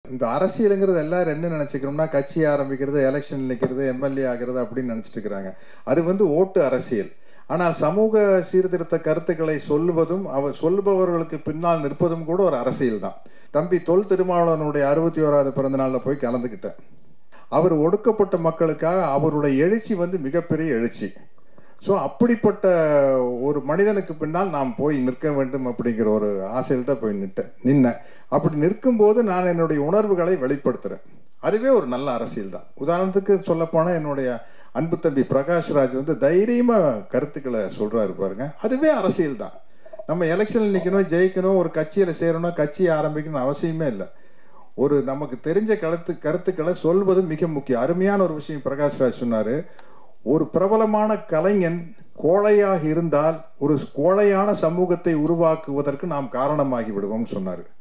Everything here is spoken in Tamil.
இந்த அரசியலுங்கிறது எல்லாரும் என்ன நினச்சிக்கணும்னா கட்சி ஆரம்பிக்கிறது எலெக்ஷன் நிற்கிறது எம்எல்ஏ ஆகிறது அப்படின்னு நினச்சிட்டு இருக்கிறாங்க அது வந்து ஓட்டு அரசியல் ஆனால் சமூக சீர்திருத்த கருத்துக்களை சொல்லுவதும் அவர் சொல்லுபவர்களுக்கு பின்னால் நிற்பதும் கூட ஒரு அரசியல் தான் தம்பி தொல் திருமாவளவனுடைய அறுபத்தி ஓராவது பிறந்த நாளில் போய் கலந்துக்கிட்டேன் அவர் ஒடுக்கப்பட்ட மக்களுக்காக அவருடைய எழுச்சி வந்து மிகப்பெரிய எழுச்சி ஸோ அப்படிப்பட்ட ஒரு மனிதனுக்கு பின்னால் நாம் போய் நிற்க வேண்டும் அப்படிங்கிற ஒரு ஆசையில் தான் போய் நிட்டேன் நின்னேன் அப்படி நிற்கும்போது நான் என்னுடைய உணர்வுகளை வெளிப்படுத்துகிறேன் அதுவே ஒரு நல்ல அரசியல் தான் உதாரணத்துக்கு சொல்லப்போனால் என்னுடைய அன்பு தம்பி பிரகாஷ்ராஜ் வந்து தைரியமாக கருத்துக்களை சொல்கிறாரு பாருங்க அதுவே அரசியல் தான் நம்ம எலெக்ஷனில் நிற்கணும் ஜெயிக்கணும் ஒரு கட்சியில் சேரணும் கட்சியை ஆரம்பிக்கணும் அவசியமே இல்லை ஒரு நமக்கு தெரிஞ்ச கருத்து கருத்துக்களை சொல்வது மிக முக்கியம் அருமையான ஒரு விஷயம் பிரகாஷ்ராஜ் சொன்னார் ஒரு பிரபலமான கலைஞன் கோழையாக இருந்தால் ஒரு கோழையான சமூகத்தை உருவாக்குவதற்கு நாம் காரணமாகி விடுவோம்னு சொன்னார்